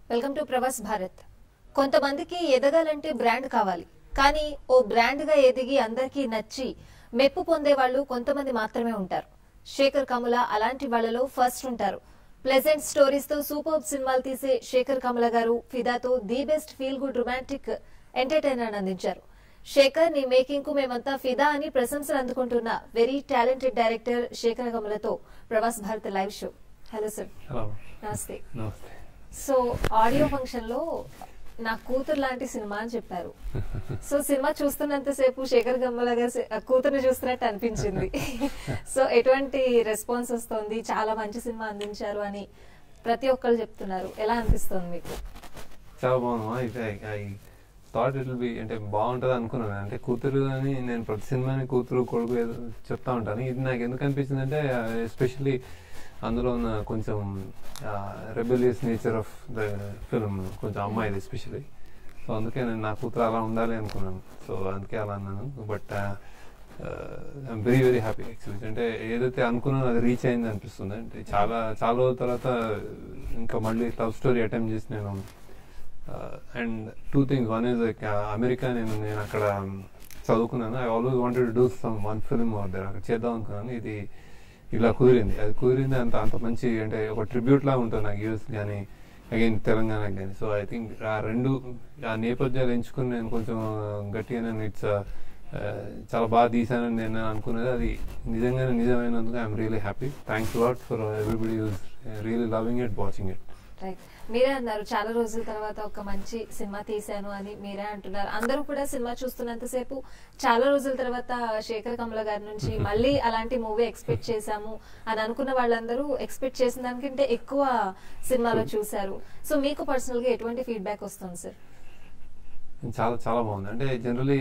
Welcome to Pravas Bharat కొంతమందికి ఎదగాలంటే brand కావాలి కానీ ఓ బ్రాండ్ గా ఎదిగి అందరికీ నచ్చి మెప్పు పొందే వాళ్ళు కొంతమంది మాత్రమే ఉంటారు శేఖర్ కమల అలాంటి వాళ్ళలో ఫస్ట్ ఉంటారు ప్లెజెంట్ స్టోరీస్ తో సూపర్ సినిమాలు తీసే శేఖర్ కమల గారు ఫిదాతో the best feel good romantic entertainer అందించారు శేఖర్ నీ మేకింగ్ కు మేమంతా ఫిదా అని ప్రశంసలు అందుకుంటున్న వెరీ టాలెంటెడ్ డైరెక్టర్ శేఖర్ కమలతో Pravas Bharat live show hello sir hello నమస్తే నమస్తే సో ఆడియో ఫంక్షన్ లో నా కూతురు లాంటి సినిమా అని చెప్పారు సో సినిమా చూస్తున్నంతసేపు శేఖర్ గమ్మల గారి సి- ఆ కూతురుని చూస్తున్నట్టు అనిపించింది సో ఎటువంటి రెస్పాన్స్ వస్తుంది చాలా మంచి సినిమా అందించారు అని ప్రతి ఒక్కరు చెప్తున్నారు ఎలా అనిపిస్తుంది మీకు చాలా బాగుంది అయితే ఐ థాట్ ఇట్ బి అంటే బాగుంటుంది అనుకున్నాను అంటే కూతురు అని నేను ప్రతి సినిమాని కూతురు కొడుకు ఏదో చెప్తా ఉంటాను ఇది నాకు ఎందుకు అనిపించింది అంటే ఎస్పెషల్లీ అందులో ఉన్న కొంచెం rebellious nature of the film కొంచెం అమ్మాయిది ఎస్పెషల్లీ సో అందుకే నేను నా కూతురు అలా ఉండాలి అనుకున్నాను సో అందుకే అలా అన్నాను but I'm very very happy actually అంటే ఏదైతే అనుకున్నానో అది రీచ్ అయింది అనిపిస్తుంది అంటే చాలా చాలా రోజుల తర్వాత ఇంకా మళ్ళీ లవ్ స్టోరీ అటెంప్ట్ చేసి నేను and two things one is like America నేను నేను అక్కడ చదువుకున్నాను I always wanted do some one film దగ్గర అక్కడ చేద్దాం అనుకున్నాను ఇది ఇలా కుదిరింది అది కుదిరింది అంత అంత మంచి అంటే ఒక ట్రిబ్యూట్ లా ఉంటుంది నాకు యూఎస్ కానీ అగైన్ తెలంగాణకి కానీ సో ఐ థింక్ ఆ రెండు ఆ నేపథ్యాలు ఎంచుకుని నేను కొంచెం గట్టిగా నేను ఇట్స్ చాలా బాగా తీసానని నేను అనుకున్నది అది నిజంగానే నిజమైనందుకు I'm really happy thanks lot for everybody use really loving it watching it right మీరే అన్నారు చాలా రోజుల తర్వాత ఒక మంచి సినిమా తీశాను అని మీరే అంటున్నారు అందరూ కూడా సినిమా చూస్తున్నంతసేపు చాలా రోజుల తర్వాత శేఖర్ కమల గారి నుంచి మళ్ళీ అలాంటి మూవీ ఎక్స్పెక్ట్ చేశాము అని అనుకున్న వాళ్ళందరూ ఎక్స్పెక్ట్ చేసిన దానికంటే ఎక్కువ సినిమాలో చూశారు సో మీకు పర్సనల్ గా ఎటువంటి ఫీడ్బ్యాక్ వస్తుంది సార్ చాలా చాలా బాగుంది అంటే generally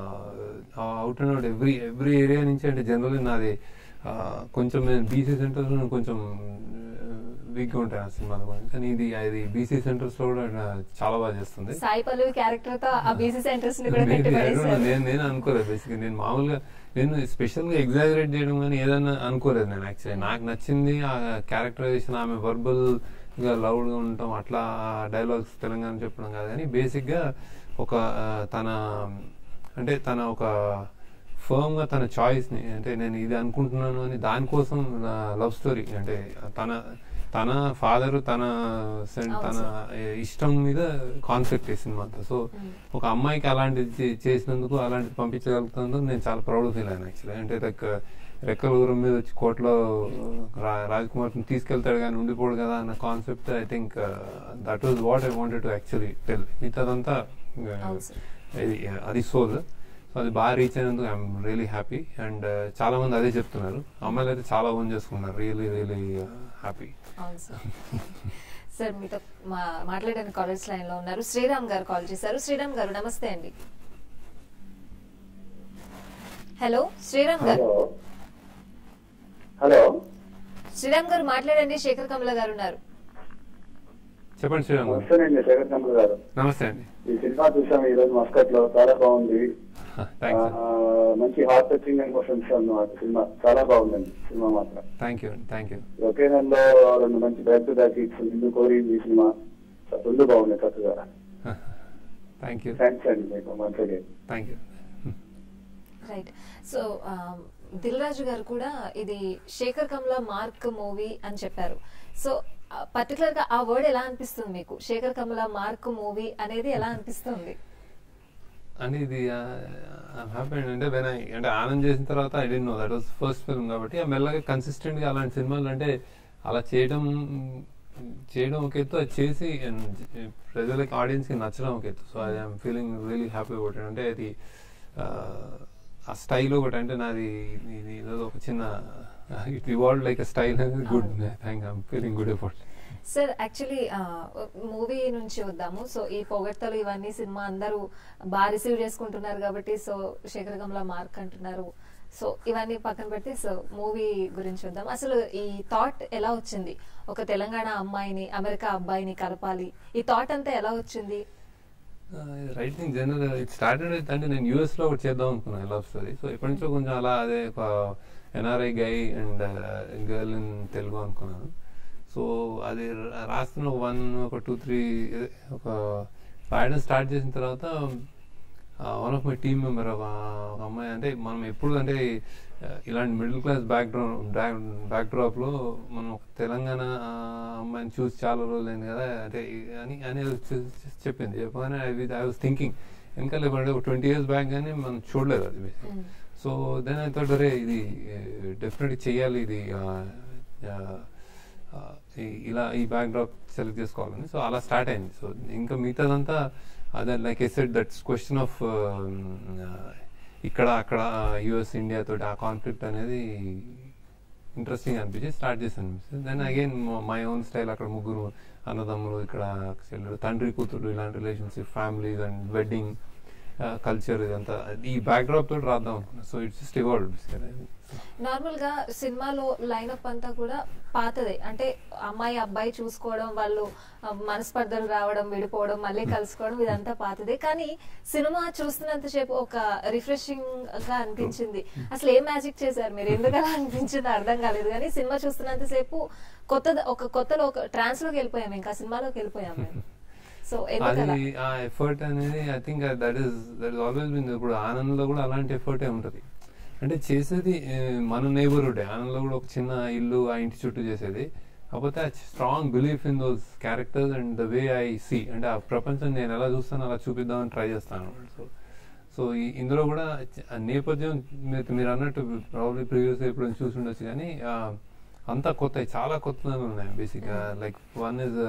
out and out every every area నుంచి అంటే జనరలీ నాది ఆ, కొంచెం నేను బీసీ సెంటర్స్ కొంచెం వీక్గా ఉంటాయి ఆ సినిమాలో కూడా. కానీ ఇది అది బీసీ సెంటర్స్ లో కూడా ఆ, చాలా బాగా చేస్తుంది సాయి పల్లవి క్యారెక్టర్ తో ఆ బీసీ సెంటర్స్ ని కూడా Maybe, పెట్టి I don't know. పడేశారు. నేను నేను అనుకోలేదు బేసిక్ నేను మామూలుగా నేను స్పెషల్ గా ఎగ్జాగరేట్ చేయడం కానీ ఏదన్నా అనుకోలేదు నేను యాక్చువల్లీ నాకు నచ్చింది ఆ క్యారెక్టరైజేషన్ ఆమె వర్బల్ గా లౌడ్ గా ఉండటం అట్లా డైలాగ్స్ తెలంగాణ చెప్పడం కాదు కానీ బేసిక్ గా ఒక ఆ, తన అంటే తన ఒక ఫర్మ్ గా తన చాయిస్ ని అంటే నేను ఇది అనుకుంటున్నాను అని దానికోసం లవ్ స్టోరీ అంటే తన తన ఫాదర్ తన sen- అవును తన సార్. ఇష్టం మీద కాన్సెప్ట్ ఈ సినిమా అంతా సో Mm. ఒక అమ్మాయికి అలాంటిది చే- చేసినందుకు అలాంటిది పంపించగలుగుతున్నందుకు నేను చాలా ప్రౌడ్ ఫీల్ అయ్యాను యాక్చువల్లీ అంటే లైక్ రెక్కల ఊరం మీద వచ్చి కోర్టులో రా- రాజ్ కుమార్ తీసుకెళ్తాడు కానీ ఉండిపోడు కదా అన్న concept I think that was what I wanted to actually tell మిగతాదంతా uh, అవును సార్. ఇది అది సోల్ సో అది బాగా రీచ్ అయినందుకు ఐఎమ్ రియలీ హ్యాపీ అండ్ చాలా మంది అదే చెప్తున్నారు అమ్మాయిలు అయితే చాలా ఓన్ చేసుకున్నారు రియలీ రియలీ హ్యాపీ అవును సార్ సార్ మీతో మా మాట్లాడడానికి కాలేజ్ లైన్ లో ఉన్నారు శ్రీరామ్ గారు కాల్ చేశారు శ్రీరామ్ గారు నమస్తే అండి హలో శ్రీరామ్ గారు హలో హలో శ్రీరామ్ గారు మాట్లాడండి శేఖర్ కమల గారు ఉన్నారు చెప్పండి శ్రీరామ్ గారు నమస్తేనండి శేఖర్ కమల్ గారు నమస్తే అండి ఈ సినిమా చూసాం ఈ రోజు మస్కట్ లో చాలా బాగుంది థ్యాంక్స్ ఆ, మంచి హార్ట్ టచింగ్ ఎమోషన్స్ అన్నమాట సినిమా చాలా బాగుందండి సినిమా మాత్రం థ్యాంక్ యూ అండి థ్యాంక్ యూ ఒకే నెలలో రెండు మంచి బ్యాక్ టు బ్యాక్ హిట్స్ ముందు కోరింది ఈ సినిమా రెండు బాగున్నాయి చక్కగా థ్యాంక్ యూ థ్యాంక్స్ అండి మీకు మంచిగా thank you right so Dil Raju గారు కూడా ఇది శేఖర్ కమల మార్క్ మూవీ అని చెప్పారు సో పర్టికులర్ గా ఆ వర్డ్ ఎలా అనిపిస్తుంది మీకు శేఖర్ కమల మార్క్ మూవీ అనేది ఎలా అనిపిస్తుంది అంటే ఇది హ్యాపీ అంటే వెన్ ఐ అంటే ఆనంద్ చేసిన తర్వాత I didn't know that was first film కాబట్టి ఆ మెల్లగా కన్సిస్టెంట్ గా అలాంటి సినిమాలు అంటే అలా చేయడం చేయడం ఒక ఎత్తు అది చేసి and ప్రజలకి ఆడియన్స్ కి నచ్చడం ఒక ఎత్తు so I'm feeling really happy about it అంటే అది ఆ, ఆ స్టైల్ ఒకటి అంటే నాది ఇది ఏదో ఒక చిన్న ఇట్ ఇవాల్వ్ లైక్ స్టైల్ అనేది good thank I'm feeling good about sir actually movie నుంచి వద్దాము సో ఈ పొగడ్తలు ఇవన్నీ సినిమా అందరూ బాగా రిసీవ్ చేసుకుంటున్నారు కాబట్టి సో శేఖర్ కమల మార్క్ అంటున్నారు సో ఇవన్నీ పక్కన పెడితే సో మూవీ గురించి వద్దాం అసలు ఈ థాట్ ఎలా వచ్చింది ఒక తెలంగాణ అమ్మాయిని అమెరికా అబ్బాయిని కలపాలి ఈ థాట్ అంతా ఎలా వచ్చింది writing general it started with అంటే నేను యూఎస్ లో ఒకటి చేద్దాం అనుకున్నాను లవ్ స్టోరీ సో ఎప్పటి నుంచో కొంచెం అలా అదే NRI guy and girl in Telugu అనుకున్నాను సో అది రా- రాస్తున్న వన్ ఒక టూ త్రీ ఒక రాయడం స్టార్ట్ చేసిన తర్వాత one of my team member ఒక ఒక అమ్మాయి అంటే మనం ఎప్పుడు అంటే ఆ, ఇలాంటి middle class background backdrop లో మనం ఒక తెలంగాణ ఆ, అమ్మాయిని చూసి చాలా రోజులైంది కదా అంటే ఈ- అని అని చూ- చెప్పింది చెప్పగానే ఐ ఐ వాస్ థింకింగ్ ఇంకా లేకపోతే ఒక ట్వంటీ ఇయర్స్ బ్యాక్ కానీ మనం చూడలేదు అది Mm. So then I thought అరే ఇది డెఫినెట్గా చేయాలి ఇది ఆ, ఆ, ఆ, ఈ- ఇలా ఈ బ్యాక్ డ్రాప్ సెలెక్ట్ చేసుకోవాలని సో అలా స్టార్ట్ అయింది సో ఇంకా మిగతాదంతా అదే like a set that's question of ఇక్కడ అక్కడ యుఎస్ ఇండియా తోటి ఆ కాన్ఫ్లిక్ట్ అనేది ఇంట్రెస్టింగ్ అనిపించి స్టార్ట్ చేశాను then again my own style అక్కడ ముగ్గురు అన్నదమ్ములు ఇక్కడ చెల్లెలు తండ్రి కూతురు ఇలాంటి relationship families and wedding culture ఇదంతా ఈ బ్యాక్ డ్రాప్ తోటి రాద్దాం అనుకున్నా so it's just evolve normal గా సినిమాలో లైనప్ అంతా కూడా పాతదే అంటే అమ్మాయి అబ్బాయి చూసుకోవడం వాళ్ళు ఆ, మనస్పర్ధలు రావడం విడిపోవడం మళ్ళీ కలుసుకోవడం ఇదంతా పాతదే కానీ సినిమా చూస్తున్నంత సేపు ఒక రిఫ్రెషింగ్ గా అనిపించింది అసలు ఏం మ్యాజిక్ చేశారు మీరు ఎందుకు అలా అనిపించింది అర్థం కాలేదు కానీ సినిమా చూస్తున్నంత సేపు కొత్త ఒక కొత్తలో ఒక ట్రాన్స్ లోకి వెళ్ళిపోయాం ఇంకా సినిమాలోకి వెళ్ళిపోయాం మేము సో ఎందుకలా అది ఆ ఎఫర్ట్ అనేది I think that is that is always been ఇప్పుడు ఆనంద్లో కూడా అలాంటి ఎఫర్టే ఉంటుంది అంటే చేసేది ఏ, మన నైబర్హుడే ఆనంద్లో కూడా ఒక చిన్న ఇల్లు ఆ ఇంటి చుట్టూ చేసేది కాకపోతే ఆ strong belief in those characters and the way I see అంటే ఆ ప్రపంచం నేను ఎలా చూస్తానో అలా చూపిద్దామని ట్రై చేస్తాను సో సో ఈ- ఇందులో కూడా చ- ఆ నేపథ్యం మీరు మీరు అన్నట్టు ప్రాబ్లీ ప్రీవియస్ ఎప్పుడు చూసి ఉండొచ్చు కానీ ఆ, అంతా కొత్త చాలా కొత్తగా ఉన్నాయి బేసిక్గా like one is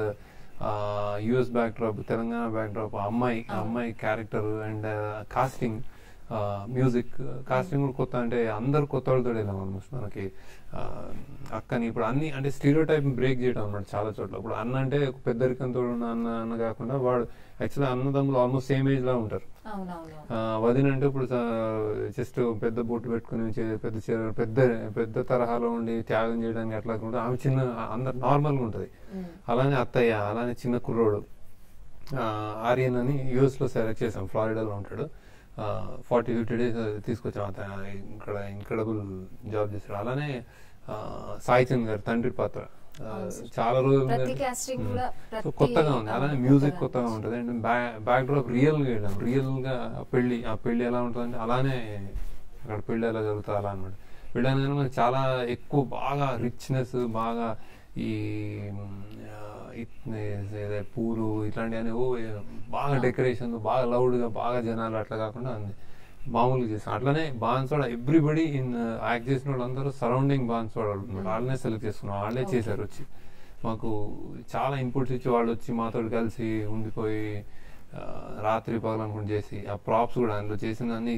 US backdrop Telangana backdrop అమ్మాయి ఆ అవును. అమ్మాయి character and casting music casting కూడా కొత్త అంటే అందరు కొత్త వాళ్ళతో వెళ్ళాం ఆల్మోస్ట్ మనకి ఆ, అక్కని ఇప్పుడు అన్ని అంటే స్టీరియో టైప్ బ్రేక్ చేయడం అనమాట చాలా చోట్ల ఇప్పుడు అన్న అంటే ఒక పెద్దరికంతో ఉన్న అన్న అన్న కాకుండా వాడు యాక్చువల్లీ అన్నదమ్ములు ఆల్మోస్ట్ సేమ్ ఏజ్ లా ఉంటారు అవునవును ఆ, వదిన అంటే ఇప్పుడు జస్ట్ పెద్ద బొట్టు పెట్టుకుని చే- పెద్ద చీర పెద్ద పెద్ద తరహాలో ఉండి త్యాగం చేయడానికి అట్లా ఉంటుంది ఆమె చిన్న అందరు నార్మల్గా ఉంటుంది ఉమ్. అలానే అత్తయ్య అలానే చిన్న కుర్రోడు ఆ, ఆర్యన్ అని యూఎస్ లో సెలెక్ట్ చేసాం ఫ్లారిడాలో ఉంటాడు ఫార్టీ ఫిఫ్టీ డేస్ తీసుకొచ్చాం అతను ఇక్కడ ఇన్క్రెడబుల్ జాబ్ చేశాడు అలానే ఆ, సాయి చంద్ గారు తండ్రి పాత్ర ఆ, అవును సార్. చాలా రోజులు ప్రతి casting కూడా సో ప్రతి- కొత్తగా ఉంది అలానే అవును, మ్యూజిక్ కొత్తగా కొత్తగా ఉంటుంది అండ్ బ్యాక్ డ్రాప్ రియల్ గా వెళ్ళాం రియల్ గా ఆ పెళ్లి ఆ పెళ్లి ఎలా ఉంటుందంటే అలానే అక్కడ పెళ్లి ఎలా జరుగుతుంది అలా అనమాట పెళ్లి అనగానే మనకి చాలా ఎక్కువ బాగా రిచ్నెస్ బాగా ఈ మ్, ఆ, ఇట్- ఏదే పూలు ఇట్లాంటివన్నీ ఓ ఏ, బాగా డెకరేషన్ బాగా లౌడ్ గా బాగా జనాలు అట్లా కాకుండా అన్ని మామూలుగా చేస్తాం అట్లనే బాన్సోడ ఎవ్రీబడి ఇన్ యాక్ట్ చేసిన వాళ్ళందరూ సరౌండింగ్ బాన్సోడ అనమాట వాళ్ళనే సెలెక్ట్ చేసుకున్నాం వాళ్ళే చేశారు వచ్చి మాకు చాలా ఇన్పుట్స్ ఇచ్చి వాళ్ళు వచ్చి మాతో కలిసి ఉండిపోయి ఆ, రాత్రి పగలనుకుంటూ చేసి ఆ ప్రాప్స్ కూడా అందులో చేసిన అన్ని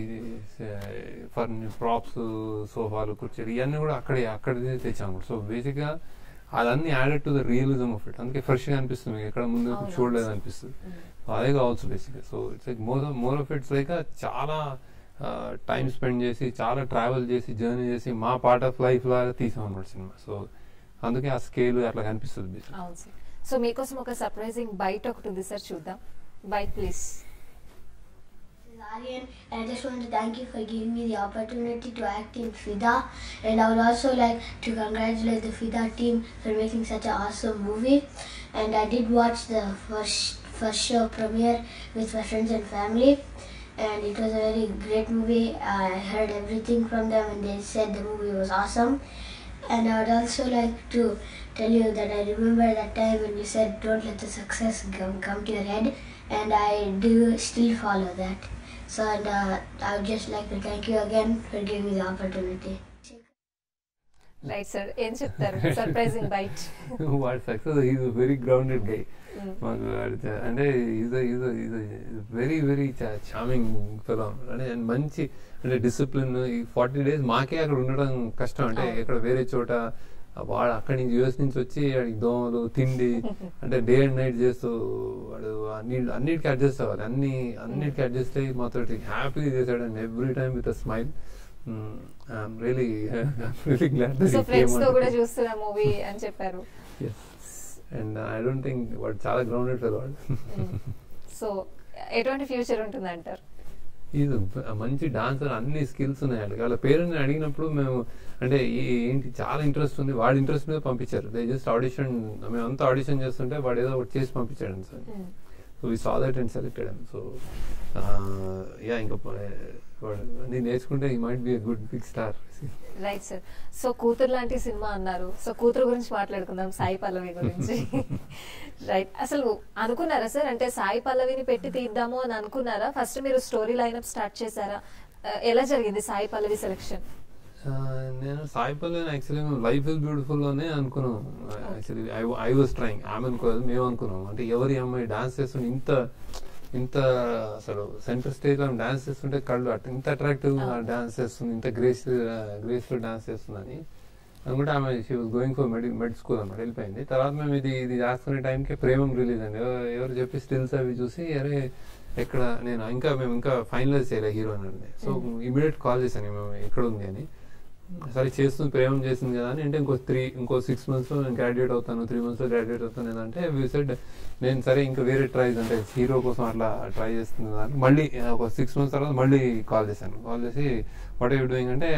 ఫర్ని ప్రాప్స్ సోఫాలు కుర్చీలు ఇవన్నీ కూడా అక్కడే అక్కడే తెచ్చాము సో బేసిక్గా అదన్నీ added to the realism of it అందుకే ఫ్రెష్గా అనిపిస్తుంది మీకు ఎక్కడ ముందు అవును. చూడలేదు అనిపిస్తుంది అదే కావచ్చు బేసిక్గా so it's like more more of it's like చాలా టైం స్పెండ్ చేసి చాలా ట్రావెల్ చేసి జర్నీ చేసి మా పార్ట్ ఆఫ్ లైఫ్ లాగా తీసాం అనమాట సినిమా సో అందుకే ఆ స్కేల్ అట్లా కనిపిస్తుంది బేసిక్ అవును సార్ సో మీకోసం ఒక సర్ప్రైజింగ్ బైట్ ఒకటి ఉంది సార్ చూద్దాం byte please This is Aryan, and I just want to thank you for giving me the opportunity to act in FIDA. And I would also like to congratulate the FIDA team for making such an awesome movie. And I did watch the first first show premiere with my friends and family, and it was a very great movie. I heard everything from them, and they said the movie was awesome. And I would also like to tell you that I remember that time when you said, "Don't let the success come, come to your head," and I do still follow that. So, and uh, I would just like to thank you again for giving me the opportunity. Right sir ఏం చెప్తారు surprising byte వాడు success is very grounded guy మాకు వాడు చ- అంటే is is is very very charming fellow అంటే and మంచి అంటే డిసిప్లిన్ ఈ ఫార్టీ డేస్ మాకే అక్కడ ఉండడం కష్టం అంటే అవును. ఎక్కడ వేరే చోట ఆ వాడు అక్కడి నుంచి యూఎస్ నుంచి వచ్చి వాడికి దోమలు తిండి అంటే డే అండ్ నైట్ చేస్తూ వాడు అన్ని అన్నిటికీ అడ్జస్ట్ అవ్వాలి అన్ని అన్నిటికీ అడ్జస్ట్ అయ్యి మాతోటి హ్యాపీగా చేశాడు and every time with a smile really really glad so friends తో కూడా చూస్తున్న మూవీ అని చెప్పారు అండ్ ఐ డోంట్ థింక్ వాడు చాలా గ్రౌండెడ్ ఫెల్ వాడు సో ఎటువంటి ఫ్యూచర్ ఉంటుంది అంటారు ఇది మంచి డాన్సర్ అన్ని స్కిల్స్ ఉన్నాయి వాళ్ళకి వాళ్ళ పేరెంట్ని అడిగినప్పుడు మేము అంటే ఈ- ఏంటి చాలా ఇంట్రెస్ట్ ఉంది వాడి ఇంట్రెస్ట్ మీద పంపించారు దే జస్ట్ ఆడిషన్ మేము అంతా ఆడిషన్ చేస్తుంటే వాడు ఏదో ఒకటి చేసి పంపించాడు sir so we saw that and selected so yeah ఇంకా ప- వాడు అన్ని నేర్చుకుంటే he might be good big star right sir so కూతురు లాంటి సినిమా అన్నారు సో కూతురు గురించి మాట్లాడుకుందాం సాయి పల్లవి గురించి రైట్ అసలు అనుకున్నారా సార్ అంటే సాయి పల్లవిని పెట్టి తీద్దాము అని అనుకున్నారా ఫస్ట్ మీరు స్టోరీ లైనప్ స్టార్ట్ చేశారా ఆ, ఎలా జరిగింది సాయి పల్లవి సెలెక్షన్ ఆ, నేను సాయి పల్లెని యాక్చువల్లీ మేము లైఫ్ ఇస్ బ్యూటిఫుల్ లోనే అనుకున్నాం యాక్చువల్లీ ఐ వాజ్ ట్రైంగ్ ఆమె అనుకోదు మేము అనుకున్నాం అంటే ఎవరి అమ్మాయి డాన్స్ చేస్తుంటే ఇంత ఇంత అసలు సెంటర్ స్టేజ్ లో డాన్స్ చేస్తుంటే కళ్ళు అట్ ఇంత అట్రాక్టివ్ గా డాన్స్ చేస్తుంది ఇంత గ్రేస్ గ్రేస్ లో డాన్స్ చేస్తుందని అనుకుంటే ఆమె she was going for med med school అనమాట వెళ్ళిపోయింది తర్వాత మేము ఇది ఇది చేస్తున్న టైంకి ప్రేమం రిలీజ్ అండి ఎవ- ఎవరు చెప్పి స్టిల్స్ అవి చూసి అరే ఎక్కడ నేను ఇంకా మేము ఇంకా ఫైనలైజ్ చేయలే హీరో అని సో ఇమీడియట్ కాల్ చేశాను మేము ఎక్కడ ఉంది అని సరే చేస్తుంది ప్రేమం చేసింది కదా అని అంటే ఇంకో త్రీ ఇంకో సిక్స్ మంత్స్ లో నేను గ్రాడ్యుయేట్ అవుతాను త్రీ మంత్స్ లో గ్రాడ్యుయేట్ అవుతాను అంటే సెడ్ నేను సరే ఇంకా వేరే ట్రై అంటే హీరో కోసం అట్లా ట్రై చేస్తుంది కదా అని మళ్ళీ ఒక సిక్స్ మంత్స్ తర్వాత మళ్ళీ కాల్ చేశాను కాల్ చేసి వాట్ యూ డూయింగ్ అంటే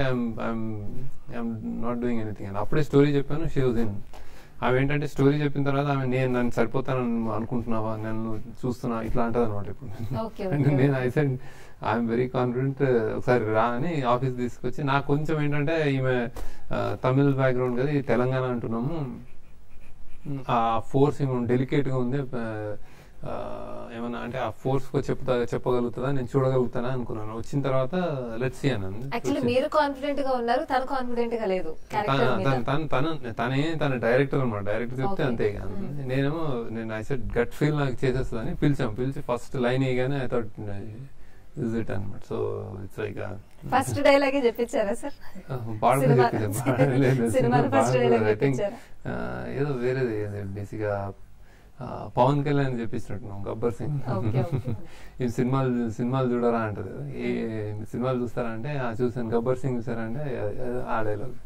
ఐఎమ్ నాట్ డూయింగ్ ఎనీథింగ్ అని అప్పుడే స్టోరీ చెప్పాను షీ వాజ్ ఇన్ ఆమె ఏంటంటే స్టోరీ చెప్పిన తర్వాత ఆమె నేను నన్ను సరిపోతాను అనుకుంటున్నావా నన్ను చూస్తున్నా ఇట్లా అంటది అనమాట ఇప్పుడు Okay, అంటే okay. నేను I said I'm very confident ఒకసారి రా అని ఆఫీస్ తీసుకొచ్చి నాకు కొంచెం ఏంటంటే ఈమె ఆ, తమిళ్ బ్యాక్గ్రౌండ్ కదా ఈ తెలంగాణ అంటున్నాము ఉమ్, ఆ ఫోర్స్ ఏమో డెలికేట్ గా ఉంది ఆ, ఆ, ఏమన్నా అంటే ఆ ఫోర్స్ చెప్తా చెప్పగలుగుతుందా నేను చూడగలుగుతానా అనుకున్నాను వచ్చిన తర్వాత లెట్స్ సీ అన్నాను యాక్చువల్లీ చూసి- మీరు కాన్ఫిడెంట్ గా ఉన్నారు తను కాన్ఫిడెంట్ గా లేదు తన క్యారెక్టర్ మీద తన- తన తన తనే తన డైరెక్టర్ అనమాట డైరెక్టర్ చెప్తే Okay. అంతే ఇక. నేనేమో నేను ఐ సెట్ గట్ ఫీల్ నాకు చేసేస్తుందని పిలిచాం పిలిచి ఫస్ట్ లైన్ ఇగానే ఐ థాట్ ఇస్ ఇట్ అనమాట సో ఇట్స్ లైక్ ఫస్ట్ డైలాగే చెప్పించారా సార్ పాడుకుని సినిమా- చెప్పేసాం పాడలేదు సినిమాలో first dialogue ఐ థింక్ చెప్పించారా? ఏదో వేరేది బేసిక్ గా ఆ, పవన్ కళ్యాణ్ చెప్పించినట్టున్నాం గబ్బర్ సింగ్ Okay, okay. ఈ సినిమాలు సినిమాలు చూడరా అంటది ఏ సినిమాలు చూస్తారా అంటే "ఆ, చూసాను గబ్బర్ సింగ్ చూసారా అంటే ఆ డైలాగ్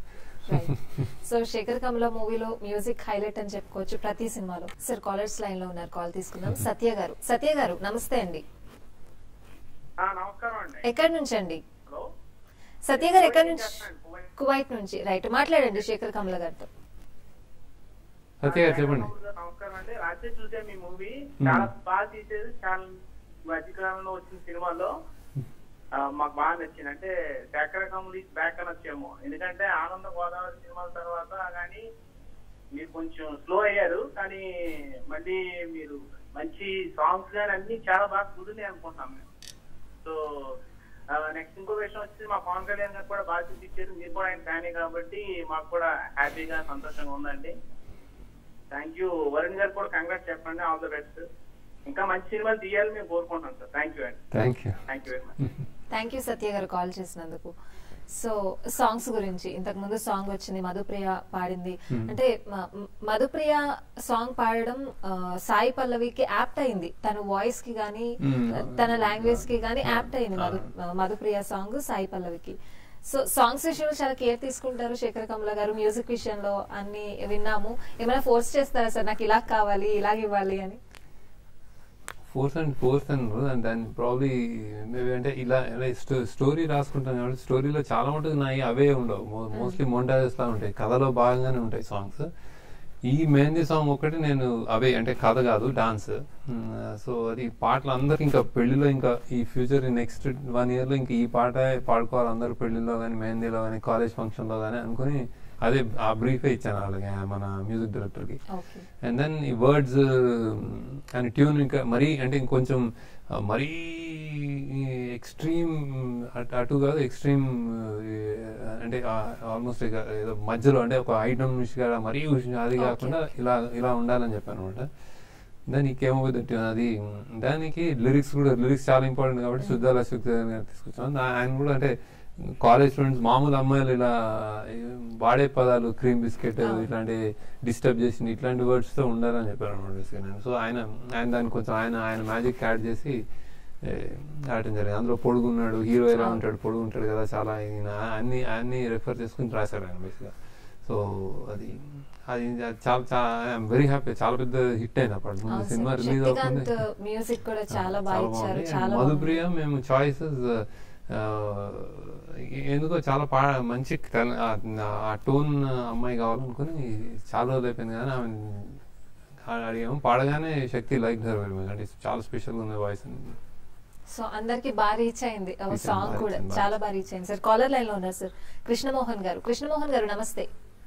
సో శేఖర్ కమల మూవీలో మ్యూజిక్ హైలైట్ అని చెప్పుకోవచ్చు ప్రతి సినిమాలో సార్ కాలర్స్ లైన్ లో ఉన్నారు కాల్ తీసుకుందాం సత్య గారు సత్య గారు నమస్తే అండి ఆ, నమస్కారం అండి ఎక్కడి నుంచి అండి హలో సత్య గారు ఎక్కడి నుంచి చేస్తున్నాను, కువైట్. కువైట్ నుంచి రైట్ మాట్లాడండి శేఖర్ కమల గారితో సత్య గారు చెప్పండి నమస్కారం అండి రాత్రి చూసే మీ మూవీ చాలా బాగా తీసేది చాలా మధ్యకాలంలో వచ్చిన సినిమాలో ఆ, మాకు బాగా నచ్చింది అంటే శేఖర కమలి బ్యాక్ అనొచ్చేమో ఎందుకంటే ఆనంద గోదావరి సినిమాల తర్వాత కానీ మీరు కొంచెం స్లో అయ్యారు కానీ మళ్ళీ మీరు మంచి సాంగ్స్ కానీ అన్ని చాలా బాగా కుదిరినాయి అనుకుంటున్నాం మేము సో నెక్స్ట్ ఇంకో విషయం వచ్చి మా పవన్ కళ్యాణ్ గారు కూడా బాగా చూపించారు మీరు కూడా ఆయన ఫ్యానే కాబట్టి మాకు కూడా హ్యాపీగా సంతోషంగా ఉందండి థ్యాంక్ యూ వరుణ్ గారు కూడా కంగ్రాట్ చెప్పండి ఆల్ ద బెస్ట్ ఇంకా మంచి సినిమాలు తీయాలని మేము కోరుకుంటున్నాం సార్ థ్యాంక్ యూ అండి thank you thank you very much thank you Satya గారు కాల్ చేసినందుకు సో సాంగ్స్ గురించి ఇంతకు ముందు సాంగ్ వచ్చింది మధుప్రియ పాడింది అంటే మ- మ- మధుప్రియ సాంగ్ పాడడం ఆ, సాయి పల్లవికి యాప్ట్ అయింది తన వాయిస్ కి గానీ Hmm. తన లాంగ్వేజ్ కి గానీ యాప్ట్ అయింది మధు మధుప్రియ సాంగ్ సాయి పల్లవికి సో సాంగ్స్ విషయంలో చాలా కేర్ తీసుకుంటారు శేఖర్ కమల గారు మ్యూజిక్ విషయంలో అన్ని విన్నాము ఏమైనా ఫోర్స్ చేస్తారా సార్ నాకు ఇలా కావాలి ఇలాగ ఇవ్వాలి అని force and force and and దాన్ని ప్రాబ్లీ మేబీ అంటే ఇలా స్టోరీ రాసుకుంటాను కాబట్టి స్టోరీలో చాలా మటుకు నాయి అవే ఉండవు మోస్ట్లీ మోంటాజెస్ లా ఉంటాయి కథలో భాగంగానే ఉంటాయి సాంగ్స్ ఈ మెహందీ సాంగ్ ఒకటి నేను అవే అంటే కథ కాదు డాన్స్ సో అది పాటలు అందరికి ఇంకా పెళ్లిలో ఇంకా ఈ ఫ్యూచర్ నెక్స్ట్ వన్ ఇయర్ లో ఇంకా ఈ పాట పాడుకోవాలి అందరు పెళ్లిలో కానీ మెహందీలో కానీ కాలేజ్ ఫంక్షన్ లో కానీ అనుకుని అదే ఆ బ్రీఫే ఇచ్చాను వాళ్ళకి మన మ్యూజిక్ డైరెక్టర్ కి ఓకే అండ్ దెన్ ఈ వర్డ్స్ అండ్ ట్యూన్ ఇంకా మరీ అంటే ఇంకొంచెం ఆ, మరీ ఎక్స్ట్రీమ్ అటు కాదు ఎక్స్ట్రీమ్ అంటే ఆల్మోస్ట్ ఇక ఏదో మధ్యలో అంటే ఒక ఐటమ్ నుంచి కాదు మరీ ఉష్- అది Okay. కాకుండా ఇలా ఇలా ఉండాలని చెప్పాను అనమాట దానికి ఏమవుతుంది ట్యూన్ అది దానికి లిరిక్స్ కూడా లిరిక్స్ చాలా ఇంపార్టెంట్ కాబట్టి శుద్ధాల శుద్ధ తీసుకొచ్చాను దా- ఆయన కూడా అంటే కాలేజ్ స్టూడెంట్స్ మామూలు అమ్మాయిలు ఇలా వాడే పదాలు క్రీమ్ బిస్కెట్ అవును. ఇట్లాంటి డిస్టర్బ్ చేసి ఇట్లాంటి వర్డ్స్ తో ఉండాలని చెప్పారు అనమాట బేసిక్గా నేను సో ఆయన ఆయన దాన్ని కొంచెం ఆయన ఆయన మ్యాజిక్ యాడ్ చేసి ఏ, ఆడటం జరిగింది అందులో పొడుగున్నాడు హీరో ఎలా అవును. ఉంటాడు పొడుగు ఉంటాడు కదా చాలా ఈయన అన్ని అన్ని రెఫర్ చేసుకుని రాశాడు ఆయన బేసిక్గా సో సో అది అది అది చాలా చాలా ఐఎమ్ వెరీ హ్యాపీ చాలా పెద్ద హిట్ అయింది అప్పటి ముందు అవును సినిమా సార్. రిలీజ్ శక్తికాంత్ అవుతుంది మ్యూజిక్ కూడా చాలా బాగా ఇచ్చారు బాగుంది. చాలా And బాగుంది. మధుప్రియ మేము చాయిసెస్ ఎందుకో చాలా పా మంచి తెల- ఆ- ఆ టోన్ అమ్మాయి కావాలనుకుని చాలా రోజులు అయిపోయింది కానీ ఆమె అడిగాము పాడగానే శక్తి లైక్ హర్ వెరీ మచ్ అంటే చాలా స్పెషల్గా ఉంది వాయిస్ సో అందరికి బాగా రీచ్ అయింది ఆ Reach సాంగ్ అయింది, కూడా reach అయింది, చాలా బాగా. బాగా రీచ్ అయింది సార్ కాలర్ లైన్ లో ఉన్నారు సార్ కృష్ణమోహన్ గారు కృష్ణమోహన్ గారు నమస్తే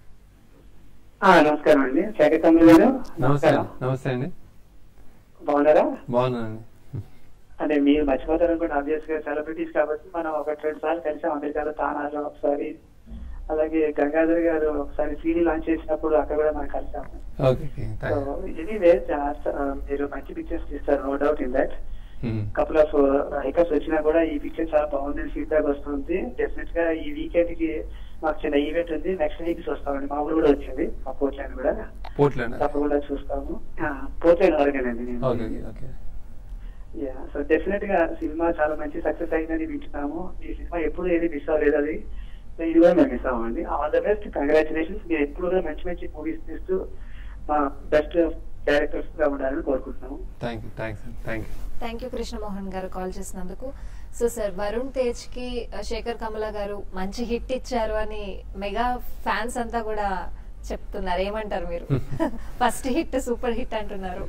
ఆ, నమస్కారం అండి శేఖర్ తమ్ముడు గారు నమస్తే నమస్తే అండి బాగున్నారా బాగున్నానండి అంటే మీరు మర్చిపోతారు అనుకుంటే ఆబ్వియస్ గా సెలబ్రిటీస్ కాబట్టి మనం ఒక రెండు సార్లు కలిసాం అమెరికాలో తానాలో ఒకసారి అలాగే గంగాధర్ గారు ఒకసారి సీడీ లాంచ్ చేసినప్పుడు అక్కడ కూడా మనం కలిసాము ఓకే సో ఎనీవే మీరు మంచి పిక్చర్స్ తీస్తారు no doubt in that couple of hiccups వచ్చినా కూడా ఈ పిక్చర్ చాలా బాగుంది ఫీడ్బ్యాక్ వస్తుంది డెఫినెట్ గా ఈ వీకెండ్ కి మాకు చిన్న ఈవెంట్ ఉంది నెక్స్ట్ వీక్ వస్తామండి మా ఊరు కూడా వచ్చింది మా పోర్ట్లైన్ కూడా పోర్ట్లాండ్ తప్పకుండా చూస్తాము పోర్ట్లైన్ అడగనండి నేను okay okay yeah so definite గా సినిమా చాలా మంచి సక్సెస్ అయిందని వింటున్నాము ఈ సినిమా ఎప్పుడు ఏది మిస్ అవ్వలేదు అది సో ఇది కూడా మేము మిస్ అవ్వండి ఆల్ ద బెస్ట్ కంగ్రాచులేషన్స్ మీరు ఎప్పుడు కూడా మంచి మంచి మూవీస్ తీస్తూ మా బెస్ట్ డైరెక్టర్స్ గా ఉండాలని కోరుకుంటున్నాము thank you thanks thank you thank you Krishnamohan గారు కాల్ చేసినందుకు సో సార్ వరుణ్ తేజ్ కి ఆ, శేఖర్ కమల గారు మంచి హిట్ ఇచ్చారు అని మెగా ఫ్యాన్స్ అంతా కూడా చెప్తున్నారు ఏమంటారు మీరు ఫస్ట్ హిట్ సూపర్ హిట్ అంటున్నారు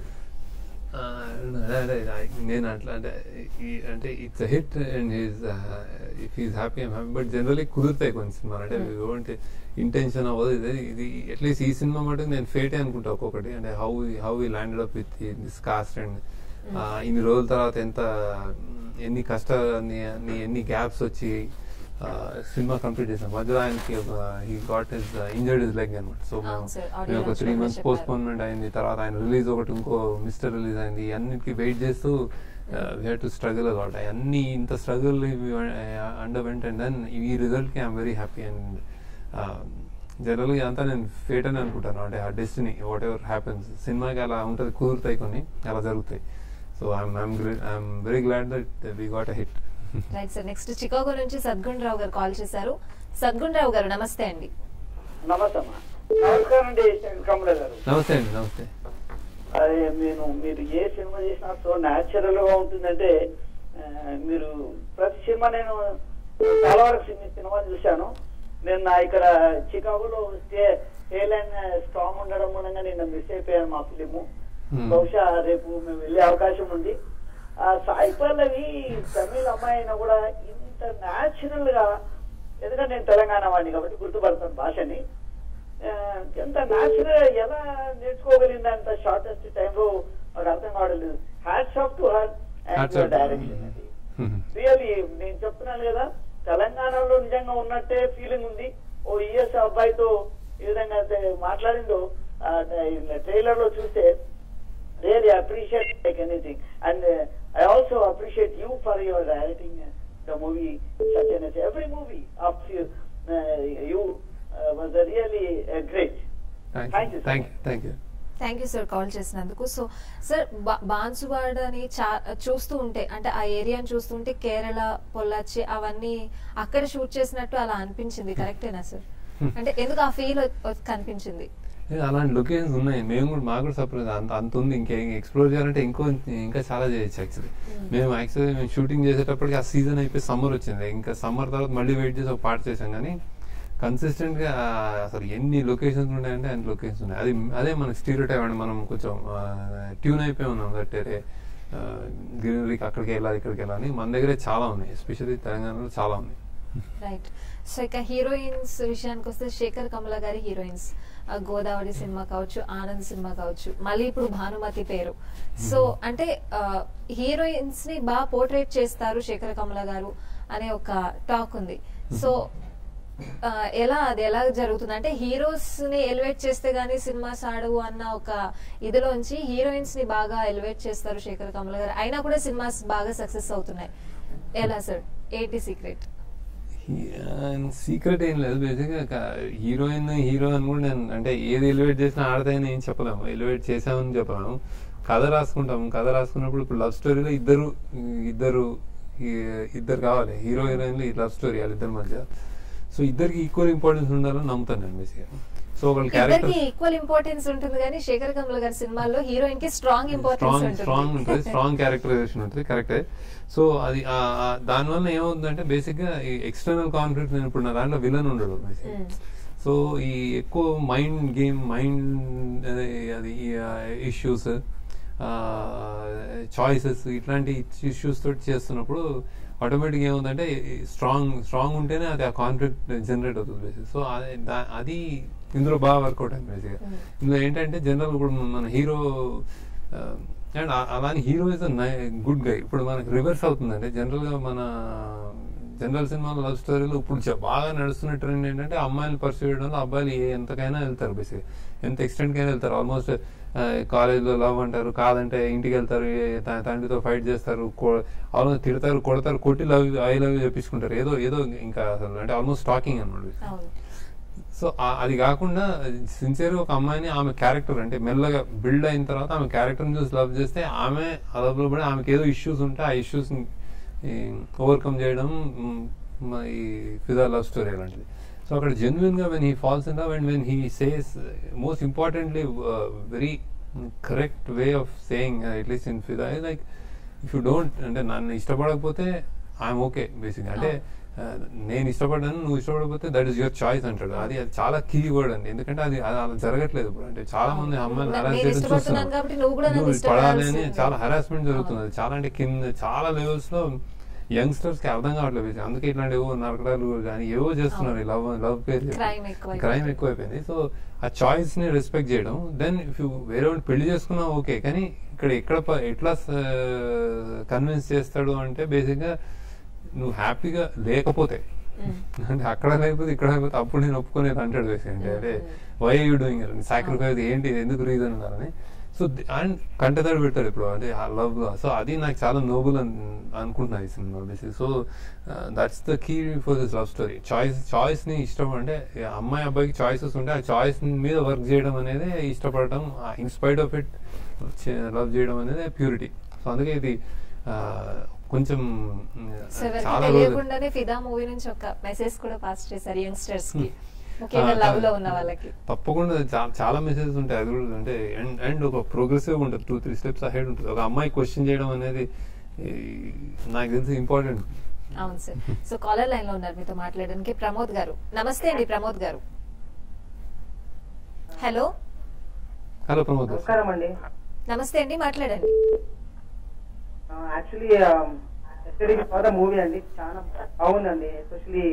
అదే అదే నేను అట్లా అంటే ఈ- అంటే it's hit and he's if he's happy I'm happy but generally కుదురుతాయి కొన్ని సినిమాలు అంటే అంటే ఇంటెన్షన్ అవ్వదు ఇది ఇది అట్లీస్ట్ ఈ సినిమా మటుకు నేను ఫేటే అనుకుంటా ఒక్కొక్కటి అంటే how how he landed up with this cast and ఇన్ని రోజుల తర్వాత ఎంత ఎన్ని కష్టాలు ఎన్ని గ్యాప్స్ వచ్చి ఆ, సినిమా కంప్లీట్ చేసాం మధ్యలో ఆయనకి he got his injured his leg అనమాట సో అవును sir. Audio మేము ఒక launch త్రీ లో కూడా మంత్స్ చెప్పారు. పోస్ట్పోన్మెంట్ అయింది తర్వాత ఆయన రిలీజ్ ఒకటి ఇంకో మిస్టర్ రిలీజ్ అయింది అన్నిటికీ వెయిట్ చేస్తూ we had to struggle a lot అన్ని ఇంత స్ట్రగుల్ అండర్ వెంట అండ్ దెన్ ఈ రిజల్ట్ కి ఐఎమ్ వెరీ హ్యాపీ అండ్ జనరల్గా అంతా నేను ఫేట్ అని అనుకుంటాను అంటే ఆ డెస్టినీ వాట్ ఎవర్ హ్యాపెన్స్ సినిమాకి అలా ఉంటుంది కుదురుతాయి కొన్ని అలా జరుగుతాయి so I'm I'm I'm very glad that we got a hit right sir next Chicago నుంచి సద్గుణ్ రావు గారు కాల్ చేశారు సద్గుణ్ రావు గారు నమస్తే అండి నమస్తే అమ్మా నమస్కారం అండి కమల గారు నమస్తే అండి నమస్తే అదే నేను మీరు ఏ సినిమా చేసినా సో న్యాచురల్ గా ఉంటుందంటే ఆ, మీరు ప్రతి సినిమా నేను చాలా వరకు సినిమా సినిమాలు చూశాను నేను నా ఇక్కడ చికాగోలో స్టే ఏలైన్ స్ట్రాంగ్ ఉండడం మూలంగా నేను మిస్ అయిపోయాను మా ఫిలిము Hmm. బహుశా రేపు మేము వెళ్ళే అవకాశం ఉంది ఆ సాయి పల్లవి తమిళ అమ్మాయి అయినా కూడా ఇంత న్యాచురల్ గా ఎందుకంటే నేను తెలంగాణ వాడిని కాబట్టి గుర్తుపడతాను భాషని ఆ, ఎంత న్యాచురల్ ఎలా నేర్చుకోగలిగింది అంత షార్టెస్ట్ టైంలో నాకు అర్థం కావట్లేదు hats off to her Hats and off to her. Direction అది Mhm. రియల్లీ నేను చెప్తున్నాను కదా తెలంగాణలో నిజంగా ఉన్నట్టే ఫీలింగ్ ఉంది ఓ ఈఎస్ అబ్బాయితో ఈ విధంగా అయితే మాట్లాడిందో ట్రైలర్ లో చూస్తే really appreciate like anything and I also appreciate you for your directing the movie such an every movie of you was really great thank Thank you you so thank you much. Thank you thank you sir call చేసినందుకు so sir Banswada అని చా చూస్తూ ఉంటే అంటే ఆ ఏరియాని చూస్తుంటే కేరళ పొల్లాచి అవన్నీ అక్కడ షూట్ చేసినట్టు అలా అనిపించింది కరెక్టేనా సార్ అంటే ఎందుకు ఆ ఫీల్ కనిపించింది ఏ, అలాంటి లొకేషన్స్ ఉన్నాయి మేము కూడా మాకు కూడా సర్ప్రైజ్ అంత అంత ఉంది ఇంకా ఎక్స్ప్లోర్ చేయాలంటే ఇంకో ఇంకా చాలా చేయొచ్చు యాక్చువల్లీ మేము యాక్చువల్లీ మేము షూటింగ్ చేసేటప్పటికి ఆ సీజన్ అయిపోయి సమ్మర్ వచ్చింది ఇంకా సమ్మర్ తర్వాత మళ్ళీ వెయిట్ చేసి ఒక పాట చేసాం కానీ కన్సిస్టెంట్ గా ఆ, అసలు ఎన్ని లొకేషన్స్ ఉన్నాయంటే అన్ని లొకేషన్స్ ఉన్నాయి అది అదే మన స్టీరియో టైప్ అండి మనం కొంచెం ట్యూన్ అయిపోయి ఉన్నాం దట్టే గ్రీనరీకి అక్కడికి వెళ్ళాలి ఇక్కడికి వెళ్ళాలి మన దగ్గరే చాలా ఉన్నాయి ఎస్పెషల్లీ తెలంగాణలో చాలా ఉన్నాయి రైట్ సో ఇక హీరోయిన్స్ విషయానికి వస్తే శేఖర్ కమల గారి హీరోయిన్స్ ఆ, గోదావరి సినిమా కావచ్చు ఆనంద్ సినిమా కావచ్చు మళ్ళీ ఇప్పుడు భానుమతి పేరు సో అంటే హీరోయిన్స్ ని బాగా పోర్ట్రేట్ చేస్తారు శేఖర్ కమల గారు అనే ఒక టాక్ ఉంది సో ఆ, ఎలా అది ఎలా జరుగుతుంది అంటే హీరోస్ ని ఎలివేట్ చేస్తే గానీ సినిమాస్ ఆడవు అన్న ఒక ఇదిలోంచి హీరోయిన్స్ ని బాగా ఎలివేట్ చేస్తారు శేఖర్ కమల గారు అయినా కూడా సినిమాస్ బాగా సక్సెస్ అవుతున్నాయి ఎలా సార్ ఏంటి సీక్రెట్ సీక్రెట్ ఏం లేదు బేసిక్గా హీరోయిన్ హీరో అని కూడా నేను అంటే ఏది ఎలివేట్ చేసినా ఆడతాయని ఏం చెప్పలేము ఎలివేట్ చేసామని చెప్పలేము కథ రాసుకుంటాము కథ రాసుకున్నప్పుడు ఇప్పుడు లవ్ స్టోరీలో ఇద్దరు ఇద్దరు ఈ- ఇద్దరు కావాలి హీరో హీరోయిన్లు ఈ లవ్ స్టోరీ వాళ్ళిద్దరి మధ్య సో ఇద్దరికి ఈక్వల్ ఇంపార్టెన్స్ ఉండాలని నమ్ముతాను నేను బేసిక్గా సో వాళ్ళ క్యారెక్టర్ ఇద్దరికి ఈక్వల్ ఇంపార్టెన్స్ ఉంటుంది కానీ శేఖర్ కమల్ గారి సినిమాల్లో హీరోయిన్ కి స్ట్రాంగ్ ఇంపార్టెన్స్ స్ట్రాంగ్ స్ట్రాంగ్ ఉంటుంది ఉంటుంది స్ట్రాంగ్ క్యారెక్టరైజేషన్ ఉంటుంది కరెక్టే సో అది ఆ- ఆ దానివల్ల ఏమవుతుందంటే బేసిక్ గా ఈ ఎక్స్టర్నల్ కాన్ఫ్లిక్ట్ నేను ఇప్పుడు నా దాంట్లో విలన్ ఉండడు బేసిక్ Mm. సో ఈ ఎక్కువ మైండ్ గేమ్ మైండ్ అది ఇష్యూస్ చాయిసెస్ ఇట్లాంటి ఇష్యూస్ తోటి చేస్తున్నప్పుడు ఆటోమేటిక్ ఏముందంటే స్ట్రాంగ్ స్ట్రాంగ్ ఉంటేనే అది ఆ కాన్ఫ్లిక్ట్ జనరేట్ అవుతుంది బేసిక్ సో అది ఇందులో బాగా వర్కౌట్ అయింది బేసిక్గా ఇందులో ఏంటంటే జనరల్ ఇప్పుడు మన హీరో అండ్ అలానే హీరో ఇస్ గుడ్ గై ఇప్పుడు మనకి రివర్స్ అవుతుందంటే జనరల్ గా మన జనరల్ సినిమాలో లవ్ స్టోరీలో ఇప్పుడు చ- బాగా నడుస్తున్న ట్రెండ్ ఏంటంటే అమ్మాయిలు పర్సూ చేయడంలో అబ్బాయిలు ఏ ఎంతకైనా వెళ్తారు బేసిక్ ఎంత ఎక్స్టెంట్ కైనా వెళ్తారు ఆల్మోస్ట్ కాలేజ్లో లవ్ అంటారు కాదంటే ఇంటికి వెళ్తారు ఏ- త- తండ్రితో ఫైట్ చేస్తారు ఆల్మోస్ట్ తిడతారు కొడతారు కొట్టి లవ్ ఐ లవ్ చెప్పించుకుంటారు ఏదో ఏదో ఇంకా అసలు అంటే ఆల్మోస్ట్ టాకింగ్ అనమాట అవును సో ఆ- అది కాకుండా సిన్సియర్గా ఒక అమ్మాయిని ఆమె క్యారెక్టర్ అంటే మెల్లగా బిల్డ్ అయిన తర్వాత ఆమె క్యారెక్టర్ని చూసి లవ్ చేస్తే ఆమె ఆ love లో పడి ఆమెకి ఏదో ఇష్యూస్ ఉంటే ఆ ఇష్యూస్ ఓవర్కమ్ చేయడం మ్, మ- ఈ ఫిదా లవ్ స్టోరీ అలాంటిది సో అక్కడ జెన్యున్ గా when he falls in love and when he says most importantly very correct way of saying at least in Fidaa like if you don't అంటే నన్ను ఇష్టపడకపోతే ఐఎమ్ ఓకే బేసిక్ అంటే ఆ, నేను ఇష్టపడ్డాను నువ్వు ఇష్టపడకపోతే దట్ ఈస్ యువర్ చాయిస్ అంటాడు అది అది చాలా కీ వర్డ్ అండి ఎందుకంటే అది అది అలా జరగట్లేదు ఇప్పుడు అంటే చాలా మంది అమ్మాయిలు నేను హరాస్ చేయడం ఇష్టపడుతున్నాను చూస్తున్నాం కాబట్టి నువ్వు కూడా నన్ను నువ్వు పడాలి అని ఇష్టపడాల్సిందే. చాలా హరాస్మెంట్ జరుగుతుంది అవును. అది చాలా అంటే కింద చాలా లెవెల్స్ లో యంగ్స్టర్స్ కి అర్థం కావట్లేదు బేసిక్. అందుకే ఇట్లాంటి ఏవో నరకడాలు కానీ ఏవో చేస్తున్నారు ఈ లవ్ లవ్ పేరు Crime ఎక్కువైపోయింది. క్రైమ్ ఎక్కువైపోయింది సో ఆ చాయిస్ ని రెస్పెక్ట్ చేయడం దెన్ ఇఫ్ యూ వేరే వాళ్ళు పెళ్లి చేసుకున్నా ఓకే కానీ ఇక్కడ ఎక్కడ ప- ఎట్లా కన్విన్స్ చేస్తాడు అంటే బేసిక్ గా నువ్వు హ్యాపీగా లేకపోతే అంటే అక్కడ లేకపోతే ఇక్కడ లేకపోతే అప్పుడు నేను ఒప్పుకునేది అంటాడు బేసిక్ అంటే అదే వై యూ డూయింగ్ సాక్రిఫైస్ ఏంటి ఎందుకు రీజన్ ఉన్నారని సో అండ్ కంటతడి పెడతాడు ఇప్పుడు అంటే ఆ లవ్ సో అది నాకు చాలా నోబుల్ అని అనుకుంటున్నాను ఈ cinema basic so that's the key for this love story choice choice ని ఇష్టం అంటే ఈ అమ్మాయి అబ్బాయికి చాయిసెస్ ఉంటే ఆ చాయిస్ మీద వర్క్ చేయడం అనేది ఇష్టపడటం ఇన్స్పైట్ ఆఫ్ ఇట్ లవ్ చేయడం అనేది ప్యూరిటీ సో అందుకే ఇది ఆ, కొంచెం సో ఎవరికి చాలా రోజులు తెలియకుండానే ఫిదా మూవీ నుంచి ఒక మెసేజ్ కూడా పాస్ చేశారు యంగ్స్టర్స్ కి ముఖ్యంగా ఆ, లవ్ లో ఆ, ఉన్న వాళ్ళకి తప్పకుండా చా- చాలా మెసేజెస్ ఉంటాయి అది కూడా అంటే అండ్ అండ్ ఒక ప్రోగ్రెసివ్ ఉంటుంది టూ త్రీ స్టెప్స్ అహెడ్ ఉంటుంది ఒక అమ్మాయి క్వశ్చన్ చేయడం అనేది ఈ, నాకు తెలిసి ఇంపార్టెంట్ అవును సార్ సో కాలర్ లైన్ లో ఉన్నారు మీతో మాట్లాడడానికి ప్రమోద్ గారు నమస్తే అండి ప్రమోద్ గారు హలో హలో ప్రమోద్ గారు. నమస్కారం అండి నమస్తే అండి మాట్లాడండి యాక్చువల్లీ ఎస్టడీ ద మూవీ అండి చాలా బాగుందండి especially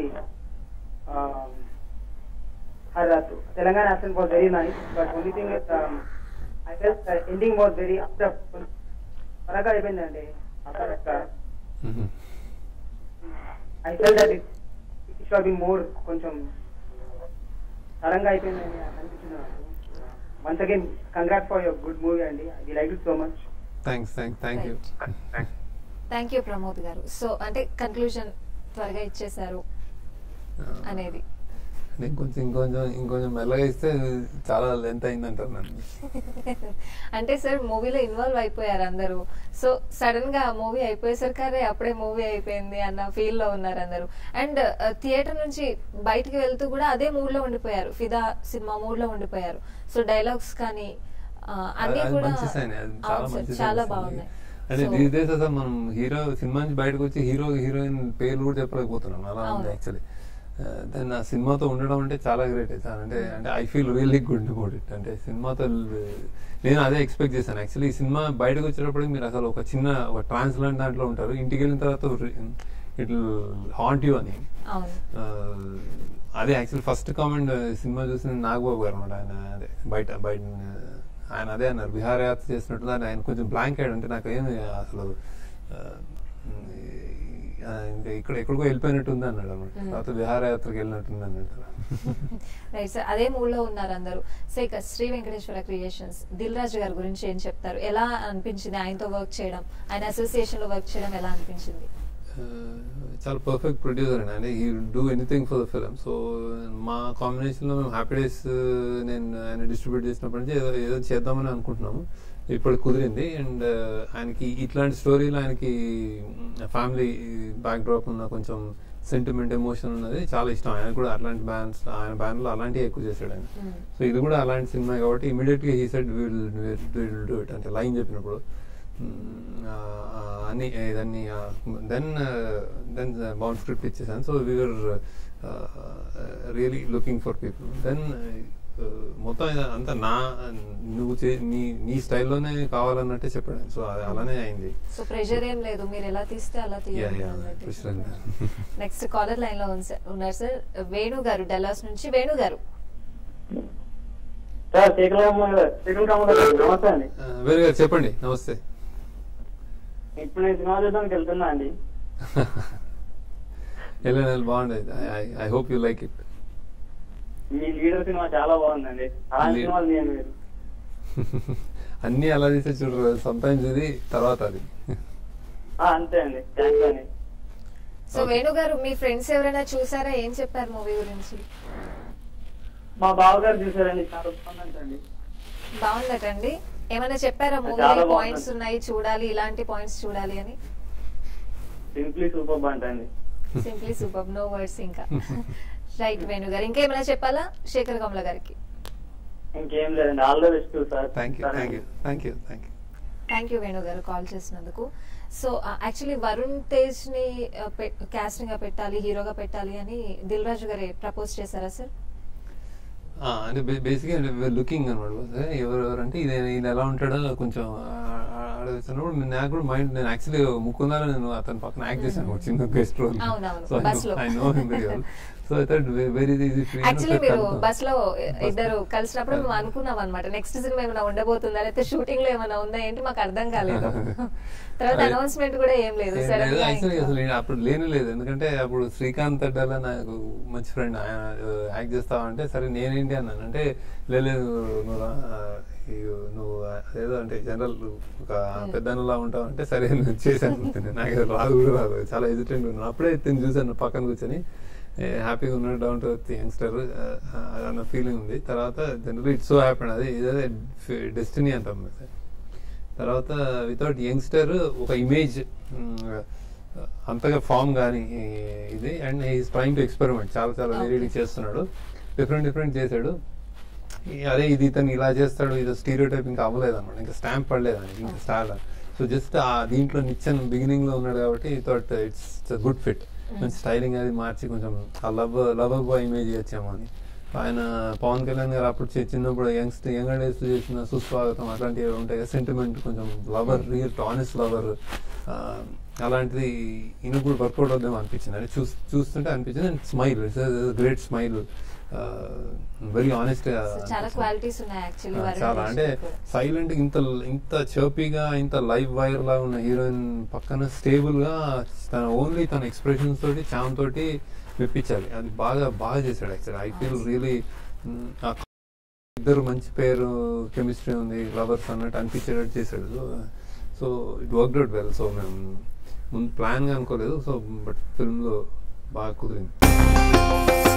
her Telangana accent was very nice but only thing I felt ending was very అప్టర్ త్వరగా అయిపోయిందండి అక్కడ మ్మ్. I felt that it it should be more కొంచెం సడన్ గా అయిపోయిందని అనిపించింది నాకు once again congrats for your good movie అండి I like it so much thanks thank thank you thank you Pramod గారు సో అంటే కన్క్లూజన్ త్వరగా ఇచ్చేశారు అనేది నేను కొంచెం ఇంకొంచెం ఇంకొంచెం మెల్లగా ఇస్తే చాలా లెంత్ అయిందంటారు నన్ను అంటే సార్ మూవీలో ఇన్వాల్వ్ అయిపోయారు అందరూ సో సడన్ గా మూవీ అయిపోయేసరికి అరే అప్పుడే మూవీ అయిపోయింది అన్న ఫీల్ లో ఉన్నారు అందరూ అండ్ థియేటర్ నుంచి బయటికి వెళ్తూ కూడా అదే మూడ్ లో ఉండిపోయారు ఫిదా సినిమా మూడ్ లో ఉండిపోయారు సో డైలాగ్స్ కానీ ఆ, అన్ని అది కూడా మంచి sign. అది చాలా అవును సార్, మంచి చాలా sign. బాగున్నాయి అంటే So, దీస్ డేస్ అసలు మనం హీరో సినిమా నుంచి బయటకు వచ్చి హీరో హీరోయిన్ పేర్లు కూడా చెప్పలేకపోతున్నాం అలా ఉంది అవును. యాక్చువల్లీ దెన్ ఆ సినిమాతో ఉండడం అంటే చాలా గ్రేట్ చాలా అంటే అంటే I feel really good about it అంటే సినిమాతో నేను అదే ఎక్స్పెక్ట్ చేశాను యాక్చువల్లీ ఈ సినిమా బయటకు వచ్చేటప్పుడు మీరు అసలు ఒక చిన్న ఒక ట్రాన్స్లాంట్ దాంట్లో ఉంటారు ఇంటికి వెళ్ళిన తర్వాత ఇట్ హాంట్ యూ అని అవును ఆ, అదే యాక్చువల్ ఫస్ట్ కామెంట్ సినిమా చూసిన నాగబాబు గారు అనమాట ఆయన అదే బయట బయట ఆయన అదే అన్నారు విహారయాత్ర చేసినట్టు దాన్ని ఆయన కొంచెం బ్లాంక్ అయ్యాడు అంటే నాకు ఏమి అసలు ఆ, ఆ, ఇంకా ఇక్కడ ఎక్కడికో వెళ్ళిపోయినట్టు ఉంది అన్నాడు అనమాట Mm. తర్వాత విహారయాత్రకు వెళ్ళినట్టుంది అన్నాడు రైట్ సార్ అదే మూడ్ లో ఉన్నారు అందరూ సో ఇక శ్రీ వెంకటేశ్వర క్రియేషన్స్ దిల్ రాజు గారి గురించి ఏం చెప్తారు ఎలా అనిపించింది ఆయనతో వర్క్ చేయడం ఆయన అసోసియేషన్ లో వర్క్ చేయడం ఎలా అనిపించింది ఆ, చాలా పర్ఫెక్ట్ ప్రొడ్యూసర్ అండి అంటే he do anything for the film so మా కాంబినేషన్ లో మేము హ్యాపీ డేస్ నేను ఆయన డిస్ట్రిబ్యూట్ చేసినప్పటి నుంచి ఏదో ఏదో చేద్దామని అనుకుంటున్నాము ఇప్పుడు కుదిరింది అండ్ ఆయనకి ఇట్లాంటి స్టోరీలు ఆయనకి ఫ్యామిలీ బ్యాక్ డ్రాప్ ఉన్న కొంచెం సెంటిమెంట్ ఎమోషన్ ఉన్నది చాలా ఇష్టం ఆయన కూడా అట్లాంటి బ్యాండ్స్ ఆయన బ్యాండ్లో అలాంటివి ఎక్కువ చేశాడు ఆయన Mm. సో ఇది కూడా అలాంటి సినిమా కాబట్టి ఇమీడియట్గా he said will will do it అంటే లైన్ చెప్పినప్పుడు మ్, ఆ, ఆ, అని దాన్ని దెన్ దెన్ బౌండ్ స్క్రిప్ట్ ఇచ్చేసాను so we're really looking for people then మొత్తం ఇది అంతా నా నువ్వు చే నీ నీ స్టైల్లోనే కావాలన్నట్టే చెప్పాడు ఆయన. సో అది అలానే అయింది సో ప్రెషర్ ఏం లేదు మీరు ఎలా తీస్తే అలా యా తీయాలి yeah Krishna next caller line లో ఉంది సార్- ఉన్నారు సార్ వేణు గారు డల్లాస్ నుంచి వేణు గారు సార్ శేఖర్ శేఖర్ కామరాజ్ గారు నమస్తే అండి వేరే గారు చెప్పండి నమస్తే ఇప్పుడు నేను సినిమా చూడడానికి వెళ్తున్నా అండి వెళ్ళండి వెళ్ళండి, బాగుండేది I hope you like it మీ లీడర్ సినిమా చాలా బాగుందండి అలాంటి Leader. సినిమాలు నేను మీరు అన్నీ అలా తీసే చూడరు సమ్టైమ్స్ ఇది తర్వాత అది ఆ, అంతే అండి థ్యాంక్స్ అండి సో వేణు గారు మీ ఫ్రెండ్స్ ఎవరైనా చూసారా ఏం చెప్పారు మూవీ గురించి మా బావగారు చూసారండి చాలా బాగుందంటండి బాగుందటండి ఏమైనా చెప్పారా చాలా మూవీ బాగుంది. పాయింట్స్ ఉన్నాయి చూడాలి ఇలాంటి పాయింట్స్ చూడాలి అని సింప్లీ సూపర్ అంటండి సింప్లీ సూపర్ నో వర్డ్స్ ఇంకా రైట్ వేణు గారు ఇంకేమైనా చెప్పాలా శేఖర్ కమల గారికి ఇంకేం లేదండి all the best sir thank you thank you thank you thank you thank you Venu గారు కాల్ చేసినందుకు సో యాక్చువల్లీ వరుణ్ తేజ్ ని కాస్టింగ్ గా పెట్టాలి హీరోగా పెట్టాలి అని దిల్ రాజు గారే ప్రపోజ్ చేశారా సార్ అంటే బేసిక్గా లుకింగ్ అనమాట ఎవరు ఎవరు అంటే ఇది ఈయన ఎలా ఉంటాడో కొంచెం అడుగుతున్నప్పుడు నాకు కూడా మైండ్ నేను యాక్చువల్లీ ముకుందాలో నేను అతని పక్కన యాక్ట్ చేశాను ఒక చిన్న గెస్ట్ రోల్ అవునవును, సో bus లో. I know him very well so I thought very easy actually మీరు బస్ లో ఇద్దరు కలిసినప్పుడు మేము అనుకున్నాం అనమాట నెక్స్ట్ సినిమా ఏమైనా ఉండబోతుందా లేకపోతే షూటింగ్ లో ఏమైనా ఉందా ఏంటి మాకు అర్థం కాలేదు తర్వాత అదే. అనౌన్స్మెంట్ కూడా ఏం లేదు సడన్ గా యాక్చువల్లీ ఇంకా- అసలు నేను అప్పుడు లేని లేదు ఎందుకంటే అప్పుడు శ్రీకాంత్ అడ్డాల నాకు మంచి ఫ్రెండ్ ఆయన యాక్ట్ చేస్తావా అంటే సరే నేనేంటి అన్నాను అంటే "లే- లేదు నువ్వు రా, ఇగో నువ్వు ఏదో అంటే జనరల్ ఒక పెద్దలా ఉంటావు అంటే సరే నేను చేశాను అనుకున్నాను. నాకు అది రాదు కూడా రాదు చాలా ఎజిటెంట్ ఉన్నాను అప్పుడే తిని చూశాను పక్కన కూర్చొని హ్యాపీగా ఉన్నాడు డౌన్ టు యంగ్స్టర్ అన్న ఫీలింగ్ ఉంది తర్వాత జనరల్ ఇట్స్ సో హ్యాపీ అది ఇదే డెస్టినీ అంటాం సార్ తర్వాత వితౌట్ యంగ్స్టర్ ఒక ఇమేజ్ అంతగా ఫామ్ కానీ ఇది and he's trying to experiment చాలా చాలా Okay. వేరియడ్ చేస్తున్నాడు డిఫరెంట్ డిఫరెంట్ చేశాడు ఈ- అదే ఇది ఇతను ఇలా చేస్తాడు ఇది స్టీరియో టైప్ ఇంకా అవ్వలేదు అనమాట ఇంకా స్టాంప్ పడలేదు అని ఇంకా స్టార్ సో జస్ట్ ఆ దీంట్లో నిచ్చెన్ బిగినింగ్ లో ఉన్నాడు కాబట్టి థాట్ ఇట్స్ గుడ్ ఫిట్ కొంచెం స్టైలింగ్ అది మార్చి కొంచెం ఆ లవ్ లవర్ బాయ్ ఇమేజ్ ఇచ్చాము అని ఆయన పవన్ కళ్యాణ్ గారు అప్పుడు చి- చిన్నప్పుడు యంగ్స్ట్ యంగ్ డేస్ చేసిన సుస్వాగతం అట్లాంటివి ఉంటాయి కదా సెంటిమెంట్ కొంచెం లవర్ రియల్ ఆనెస్ట్ లవర్ అలాంటిది ఈయన కూడా వర్కౌట్ అవుదాం అనిపించింది అంటే చూస్ చూస్తుంటే అనిపించింది and smile it's great smile very honest So, చాలా క్వాలిటీస్ ఉన్నాయి యాక్చువల్లీ చాలా అంటే సైలెంట్ ఇంత ఇంత చర్పీగా ఇంత లైవ్ వైర్ లా ఉన్న హీరోయిన్ పక్కన స్టేబుల్ గా తన ఓన్లీ తన ఎక్స్ప్రెషన్స్ తోటి చామ్ తోటి మెప్పించాలి అది బాగా బాగా చేశాడు యాక్చువల్లీ ఐ ఫీల్ రియలీ ఇద్దరు మంచి పేరు కెమిస్ట్రీ ఉంది లవర్స్ అన్నట్టు అనిపించేటట్టు చేశాడు so so it work out well so మేము ముందు ప్లాన్ గా అనుకోలేదు సో బట్ ఫిల్మ్ లో బాగా కుదిరింది